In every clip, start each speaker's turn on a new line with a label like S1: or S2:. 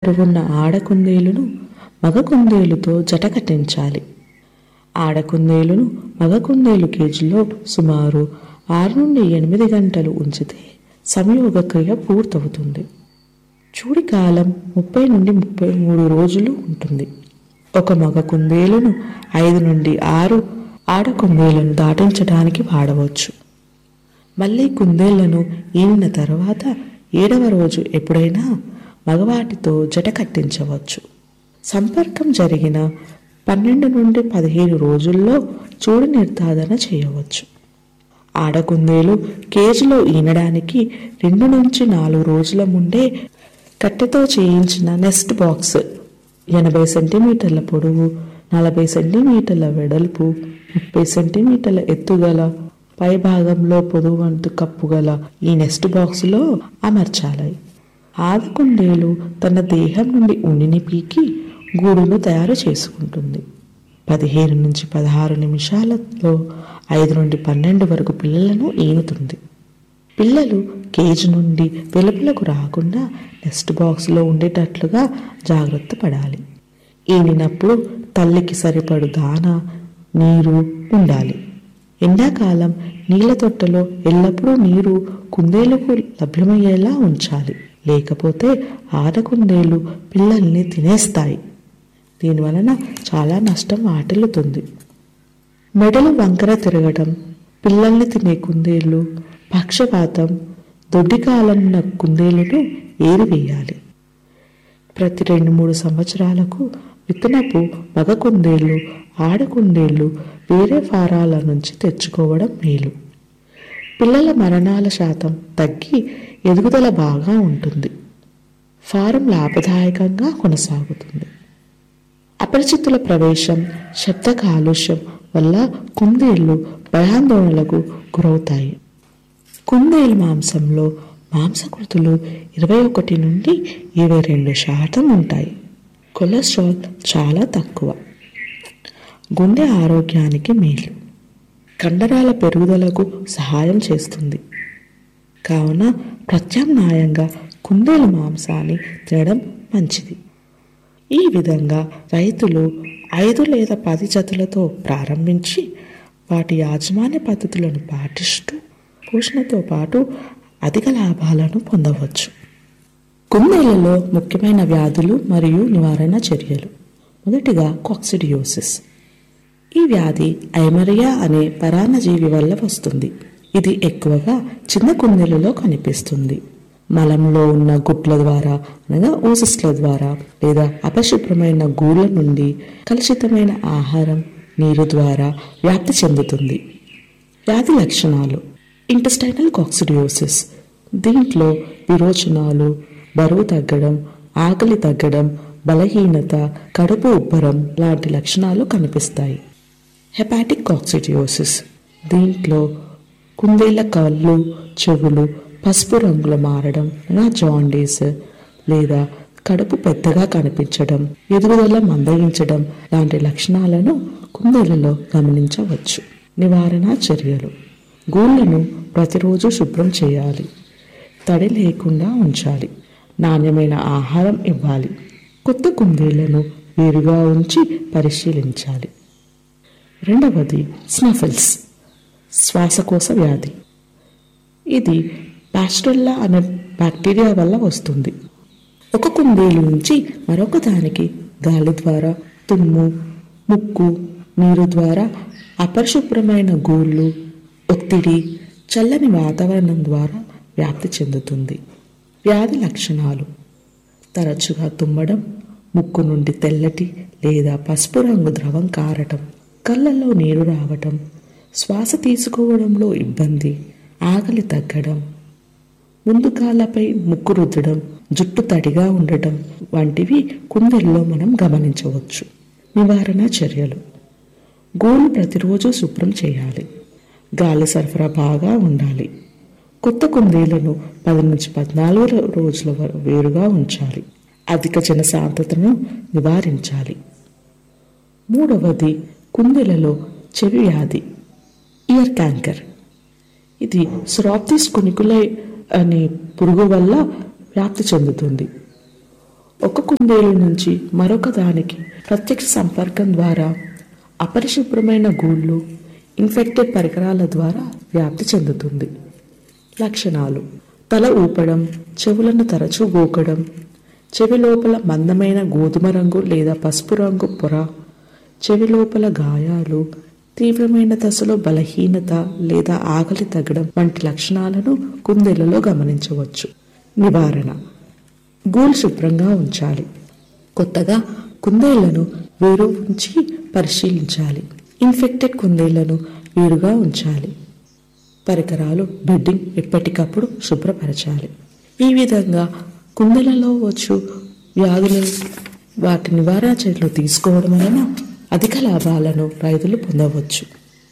S1: చుట్టూ ఉన్న ఆడ కుందేలును మగ కుందేలుతో జట కట్టించాలి ఆడ కుందేలును మగ కుందేలు కేజీలో సుమారు ఆరు నుండి ఎనిమిది గంటలు ఉంచితే సంయోగ క్రియ పూర్తవుతుంది చూడి కాలం ముప్పై నుండి ముప్పై మూడు రోజులు ఉంటుంది ఒక మగ కుందేలును ఐదు నుండి ఆరు ఆడ కుందేలను దాటించడానికి వాడవచ్చు మళ్ళీ కుందేళ్లను ఈనిన తర్వాత ఏడవ రోజు ఎప్పుడైనా మగవాటితో జట కట్టించవచ్చు సంపర్కం జరిగిన పన్నెండు నుండి పదిహేను రోజుల్లో చూడు నిర్ధారణ చేయవచ్చు ఆడకుందేలు కేజీలో ఈనడానికి రెండు నుంచి నాలుగు రోజుల ముందే కట్టెతో చేయించిన నెస్ట్ బాక్స్ ఎనభై సెంటీమీటర్ల పొడవు నలభై సెంటీమీటర్ల వెడల్పు ముప్పై సెంటీమీటర్ల ఎత్తుగల పై భాగంలో పొదువంతు కప్పు గల ఈ నెస్ట్ బాక్సులో అమర్చాలి ఆదకుండేలు తన దేహం నుండి ఉనిని పీకి గూడును తయారు చేసుకుంటుంది పదిహేను నుంచి పదహారు నిమిషాలలో ఐదు నుండి పన్నెండు వరకు పిల్లలను ఈనుతుంది పిల్లలు కేజీ నుండి వెలుపలకు రాకుండా నెస్ట్ బాక్స్లో ఉండేటట్లుగా జాగ్రత్త పడాలి ఈనినప్పుడు తల్లికి సరిపడు దాన నీరు ఉండాలి ఎండాకాలం నీళ్ళ తొట్టెలో ఎల్లప్పుడూ నీరు కుందేలకు లభ్యమయ్యేలా ఉంచాలి లేకపోతే ఆడకుందేలు పిల్లల్ని తినేస్తాయి దీనివలన చాలా నష్టం వాటిల్లుతుంది మెడలు వంకర తిరగడం పిల్లల్ని తినే కుందేళ్ళు పక్షపాతం దొడ్డికాలన్న కుందేలును ఏరివేయాలి ప్రతి రెండు మూడు సంవత్సరాలకు విత్తనపు మగ కుందేళ్ళు ఆడ కుందేళ్ళు వేరే ఫారాల నుంచి తెచ్చుకోవడం మేలు పిల్లల మరణాల శాతం తగ్గి ఎదుగుదల బాగా ఉంటుంది ఫారం లాభదాయకంగా కొనసాగుతుంది అపరిచితుల ప్రవేశం శబ్ద కాలుష్యం వల్ల కుందేళ్లు భయాందోళనలకు గురవుతాయి కుందేలు మాంసంలో మాంసకృతులు ఇరవై ఒకటి నుండి ఇరవై రెండు శాతం ఉంటాయి కొలెస్ట్రాల్ చాలా తక్కువ గుండె ఆరోగ్యానికి మేలు కండరాల పెరుగుదలకు సహాయం చేస్తుంది కావున ప్రత్యామ్నాయంగా కుందేలు మాంసాన్ని తినడం మంచిది ఈ విధంగా రైతులు ఐదు లేదా పది జతలతో ప్రారంభించి వాటి యాజమాన్య పద్ధతులను పాటిస్తూ పోషణతో పాటు అధిక లాభాలను పొందవచ్చు కుందేళ్లలో ముఖ్యమైన వ్యాధులు మరియు నివారణ చర్యలు మొదటిగా కాక్సిడియోసిస్ ఈ వ్యాధి ఐమరియా అనే పరాన్నజీవి వల్ల వస్తుంది ఇది ఎక్కువగా చిన్న కుందేలలో కనిపిస్తుంది మలంలో ఉన్న గుట్ల ద్వారా అనగా ఊసిస్ల ద్వారా లేదా అపశుభ్రమైన గూళ్ళ నుండి కలుషితమైన ఆహారం నీరు ద్వారా వ్యాప్తి చెందుతుంది వ్యాధి లక్షణాలు ఇంటెస్టైనల్ కాక్సిడియోసిస్ దీంట్లో విరోచనాలు బరువు తగ్గడం ఆకలి తగ్గడం బలహీనత కడుపు ఉబ్బరం లాంటి లక్షణాలు కనిపిస్తాయి హెపాటిక్ కాక్సిడియోసిస్ దీంట్లో కుందేళ్ల కళ్ళు చెవులు పసుపు రంగులో మారడం నా జాండీస్ లేదా కడుపు పెద్దగా కనిపించడం ఎదుగుదల మందగించడం లాంటి లక్షణాలను కుందేళ్లలో గమనించవచ్చు నివారణ చర్యలు గూళ్ళను ప్రతిరోజు శుభ్రం చేయాలి తడి లేకుండా ఉంచాలి నాణ్యమైన ఆహారం ఇవ్వాలి కొత్త కుందేళ్లను వేరుగా ఉంచి పరిశీలించాలి రెండవది స్నఫిల్స్ శ్వాసకోశ వ్యాధి ఇది పాస్టెల్లా అనే బ్యాక్టీరియా వల్ల వస్తుంది ఒక కుందేలు నుంచి మరొక దానికి గాలి ద్వారా తుమ్ము ముక్కు నీరు ద్వారా అపరిశుభ్రమైన గూళ్ళు ఒత్తిడి చల్లని వాతావరణం ద్వారా వ్యాప్తి చెందుతుంది వ్యాధి లక్షణాలు తరచుగా తుమ్మడం ముక్కు నుండి తెల్లటి లేదా పసుపు రంగు ద్రవం కారటం కళ్ళల్లో నీరు రావటం శ్వాస తీసుకోవడంలో ఇబ్బంది ఆకలి తగ్గడం ముందు కాళ్ళపై ముక్కు రుద్దడం జుట్టు తడిగా ఉండటం వంటివి కుందేల్లో మనం గమనించవచ్చు నివారణ చర్యలు గోలు ప్రతిరోజు శుభ్రం చేయాలి గాలి సరఫరా బాగా ఉండాలి కొత్త కుందేళ్లను పది నుంచి పద్నాలుగు రోజుల వరకు వేరుగా ఉంచాలి అధిక జనసాంద్రతను నివారించాలి మూడవది కుందేలలో చెవి వ్యాధి ఇయర్ క్యాంకర్ ఇది స్రాప్తిస్ కొనికులై అనే పురుగు వల్ల వ్యాప్తి చెందుతుంది ఒక కుందేలు నుంచి మరొక దానికి ప్రత్యక్ష సంపర్కం ద్వారా అపరిశుభ్రమైన గూళ్ళు ఇన్ఫెక్టెడ్ పరికరాల ద్వారా వ్యాప్తి చెందుతుంది లక్షణాలు తల ఊపడం చెవులను తరచూ గోకడం చెవి లోపల మందమైన గోధుమ రంగు లేదా పసుపు రంగు పొర చెవి లోపల గాయాలు తీవ్రమైన దశలో బలహీనత లేదా ఆకలి తగ్గడం వంటి లక్షణాలను కుందేళ్లలో గమనించవచ్చు నివారణ గూళ్ళు శుభ్రంగా ఉంచాలి కొత్తగా కుందేళ్లను వేరు ఉంచి పరిశీలించాలి ఇన్ఫెక్టెడ్ కుందేళ్లను వేరుగా ఉంచాలి పరికరాలు బెడ్డింగ్ ఎప్పటికప్పుడు శుభ్రపరచాలి ఈ విధంగా కుందేళ్లలో వచ్చు వ్యాధులు వాటి నివారణ చర్యలు తీసుకోవడం వలన అధిక లాభాలను రైతులు పొందవచ్చు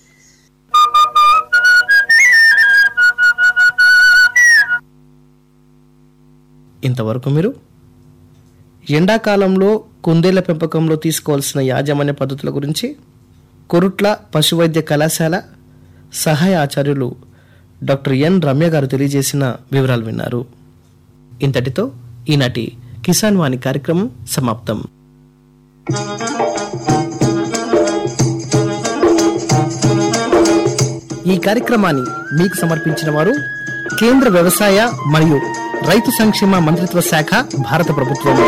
S2: ఇంతవరకు మీరు ఎండాకాలంలో కుందేళ్ల పెంపకంలో తీసుకోవాల్సిన యాజమాన్య పద్ధతుల గురించి కొరుట్ల పశువైద్య కళాశాల సహాయ ఆచార్యులు డాక్టర్ ఎన్ రమ్య గారు తెలియజేసిన వివరాలు విన్నారు ఇంతటితో ఈనాటి కిసాన్ వాణి కార్యక్రమం సమాప్తం ఈ కార్యక్రమాన్ని మీకు సమర్పించిన వారు కేంద్ర వ్యవసాయ మరియు రైతు సంక్షేమ మంత్రిత్వ శాఖ భారత ప్రభుత్వం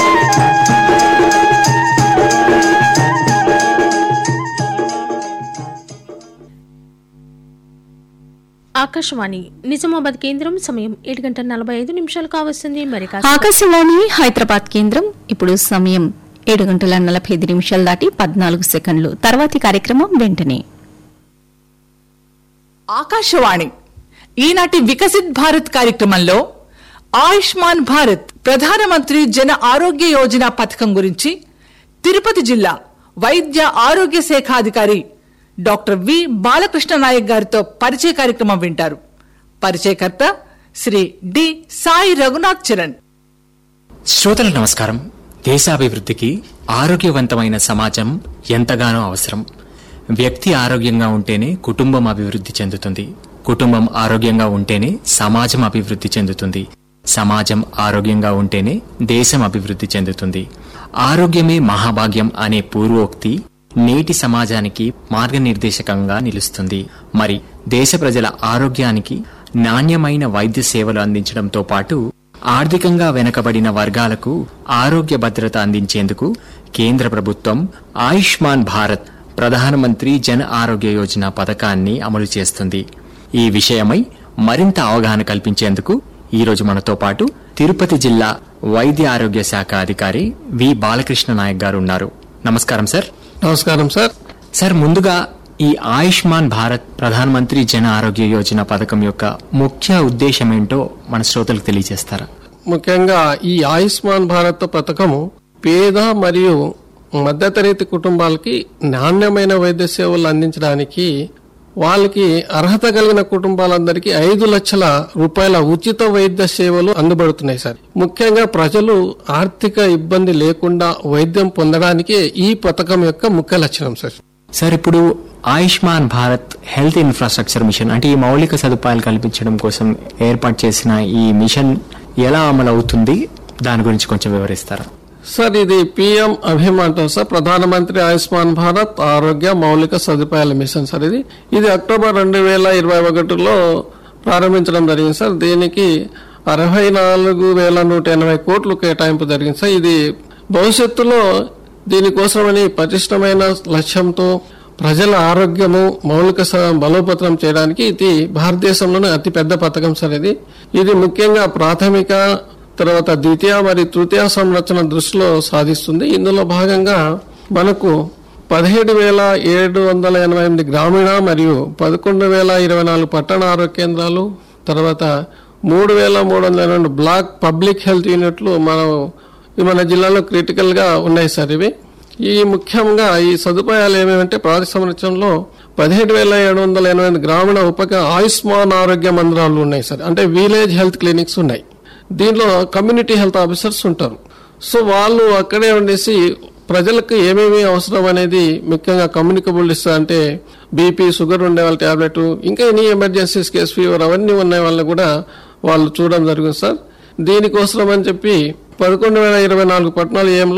S3: ఆకాశవాణి నిజామాబాద్ కేంద్రం సమయం ఏడు గంటల నలభై ఐదు నిమిషాలు కావస్తుంది మరి కాస్త
S4: ఆకాశవాణి హైదరాబాద్ కేంద్రం ఇప్పుడు సమయం ఏడు గంటల నలభై ఐదు నిమిషాలు దాటి పద్నాలుగు సెకండ్లు తర్వాతి కార్యక్రమం వెంటనే
S5: ఆకాశవాణి ఈనాటి వికసిత్ భారత్ కార్యక్రమంలో ఆయుష్మాన్ భారత్ ప్రధానమంత్రి జన ఆరోగ్య యోజన పథకం గురించి తిరుపతి జిల్లా వైద్య ఆరోగ్య శాఖ అధికారి డాక్టర్ వి బాలకృష్ణ నాయక్ గారితో పరిచయ కార్యక్రమం వింటారు పరిచయకర్త శ్రీ డి సాయి రఘునాథ్ చరణ్
S6: శ్రోతలకు నమస్కారం దేశాభివృద్ధికి ఆరోగ్యవంతమైన సమాజం ఎంతగానో అవసరం వ్యక్తి ఆరోగ్యంగా ఉంటేనే కుటుంబం అభివృద్ధి చెందుతుంది కుటుంబం ఆరోగ్యంగా ఉంటేనే సమాజం అభివృద్ధి చెందుతుంది సమాజం ఆరోగ్యంగా ఉంటేనే దేశం అభివృద్ధి చెందుతుంది ఆరోగ్యమే మహాభాగ్యం అనే పూర్వోక్తి నేటి సమాజానికి మార్గనిర్దేశకంగా నిలుస్తుంది మరి దేశ ప్రజల ఆరోగ్యానికి నాణ్యమైన వైద్య సేవలు అందించడంతో పాటు ఆర్థికంగా వెనుకబడిన వర్గాలకు ఆరోగ్య భద్రత అందించేందుకు కేంద్ర ప్రభుత్వం ఆయుష్మాన్ భారత్ ప్రధానమంత్రి జన ఆరోగ్య యోజన పథకాన్ని అమలు చేస్తుంది ఈ విషయమై మరింత అవగాహన కల్పించేందుకు ఈ రోజు మనతో పాటు తిరుపతి జిల్లా వైద్య ఆరోగ్య శాఖ అధికారి వి బాలకృష్ణ నాయక్ గారు ఉన్నారు నమస్కారం సార్
S7: నమస్కారం సార్
S6: సార్ ముందుగా ఈ ఆయుష్మాన్ భారత్ ప్రధానమంత్రి జన ఆరోగ్య యోజన పథకం యొక్క ముఖ్య ఉద్దేశం ఏంటో మన శ్రోతలకు తెలియజేస్తారా
S7: ముఖ్యంగా ఈ ఆయుష్మాన్ భారత్ పథకము పేద మరియు మధ్యతరగతి కుటుంబాలకి నాణ్యమైన వైద్య సేవలు అందించడానికి వాళ్ళకి అర్హత కలిగిన కుటుంబాలందరికీ ఐదు లక్షల రూపాయల ఉచిత వైద్య సేవలు అందుబడుతున్నాయి సార్ ముఖ్యంగా ప్రజలు ఆర్థిక ఇబ్బంది లేకుండా వైద్యం పొందడానికి ఈ పథకం యొక్క ముఖ్య లక్షణం సార్
S6: సార్ ఇప్పుడు Ayushman Bharat health infrastructure mission అంటే ఈ మౌలిక సదుపాయాలు కల్పించడం కోసం ఏర్పాటు చేసిన ఈ మిషన్ ఎలా అమలు అవుతుంది దాని గురించి కొంచెం వివరిస్తారా
S7: సార్ ఇది పిఎం అభిమ్ అంటాం సార్ ప్రధానమంత్రి ఆయుష్మాన్ భారత్ ఆరోగ్య మౌలిక సదుపాయాల మిషన్ సార్ ఇది ఇది అక్టోబర్ రెండు వేల ఇరవై ఒకటిలో ప్రారంభించడం జరిగింది సార్ దీనికి అరవై నాలుగు వేల నూట ఎనభై కోట్లు కేటాయింపు జరిగింది సార్ ఇది భవిష్యత్తులో దీనికోసమని పటిష్టమైన లక్ష్యంతో ప్రజల ఆరోగ్యము మౌలిక స- బలోపేతం చేయడానికి ఇది భారతదేశంలోనే అతి పెద్ద పథకం సార్ ఇది ఇది ముఖ్యంగా ప్రాథమిక తర్వాత ద్వితీయ మరియు తృతీయ సంరక్షణ దృష్టిలో సాధిస్తుంది ఇందులో భాగంగా మనకు పదిహేడు వేల ఏడు వందల ఎనభై ఎనిమిది గ్రామీణ మరియు పదకొండు వేల ఇరవై నాలుగు పట్టణ ఆరోగ్య కేంద్రాలు తర్వాత మూడు వేల మూడు వందల రెండు బ్లాక్ పబ్లిక్ హెల్త్ యూనిట్లు మనం ఈ మన జిల్లాలో క్రిటికల్ గా ఉన్నాయి సార్ ఇవి ఈ ముఖ్యంగా ఈ సదుపాయాలు ఏమేమంటే ప్రాథమిక సంరక్షణలో పదిహేడు వేల ఏడు వందల ఎనభై ఎనిమిది గ్రామీణ ఉపక ఆయుష్మాన్ ఆరోగ్య మందిరాలు ఉన్నాయి సార్ అంటే విలేజ్ హెల్త్ క్లినిక్స్ ఉన్నాయి దీనిలో కమ్యూనిటీ హెల్త్ ఆఫీసర్స్ ఉంటారు సో వాళ్ళు అక్కడే ఉండేసి ప్రజలకు ఏమేమి అవసరం అనేది ముఖ్యంగా కమ్యూనికబుల్ డిస్ అంటే బీపీ షుగర్ ఉండే వాళ్ళ టాబ్లెట్ ఇంకా ఎనీ ఎమర్జెన్సీస్ కేస్ ఫీవర్ అవన్నీ ఉన్న వాళ్ళు కూడా వాళ్ళు చూడడం జరుగుతుంది సార్ దీనికోసం అని చెప్పి పదకొండు వేల ఇరవై నాలుగు పట్టణాలు ఏం